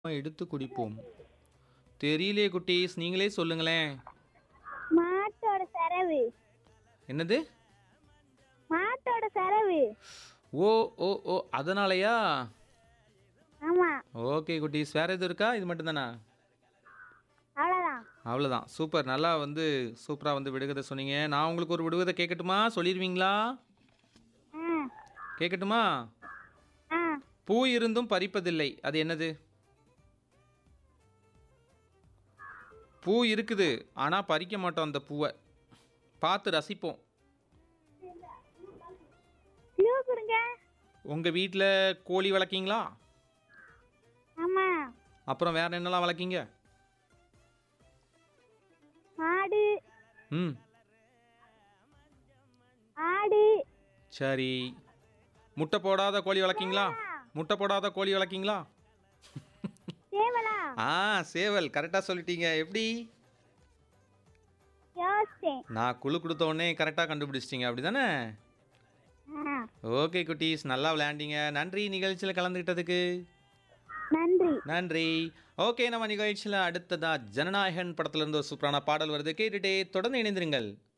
எடுத்து குடிப்போம் தெரியலையே குட்டீஸ் நீங்களே சொல்லுங்களேன் மாட்டோட சரவு என்னது மாட்டோட சரவு ஓ ஓ ஓ அதனாலயா ஆமா ஓகே குட்டீஸ் வேற எதுவும் இருக்கா இது மட்டும்தானா அவ்வளோதான் அவ்வளோதான் சூப்பர் நல்லா வந்து சூப்பராக வந்து விடுகதை சொன்னீங்க நான் உங்களுக்கு ஒரு விடுகதை கேட்கட்டுமா சொல்லிடுவீங்களா ஆ கேட்கட்டுமா ஆ பூ இருந்தும் பறிப்பதில்லை அது என்னது பூ இருக்குது ஆனால் பறிக்க மாட்டோம் அந்த பூவை பார்த்து ரசிப்போம் க்ளூ கொடுங்க உங்கள் வீட்டில் கோழி வளர்க்கீங்களா ஆமா அப்புறம் வேற என்னெல்லாம் வளர்க்கீங்க மாடு ம் ஆடு சரி முட்டை போடாத கோழி வளர்க்கீங்களா முட்டை போடாத கோழி வளர்க்கீங்களா சேவலா ஆ சேவல் கரெக்டாக சொல்லிட்டீங்க எப்படி யோசிச்சேன் நான் குழு கொடுத்த உடனே கரெக்டாக கண்டுபிடிச்சிட்டீங்க அப்படி தானே ஆ ஓகே குட்டீஸ் நல்லா விளையாண்டீங்க நன்றி நிகழ்ச்சியில் கலந்துக்கிட்டதுக்கு நன்றி நன்றி ஓகே நம்ம நிகழ்ச்சியில் அடுத்ததா ஜனநாயகன் படத்துல இருந்து ஒரு சூப்பரான பாடல் வருது கேட்டுட்டே தொடர்ந்து இணைந்திருங்கள்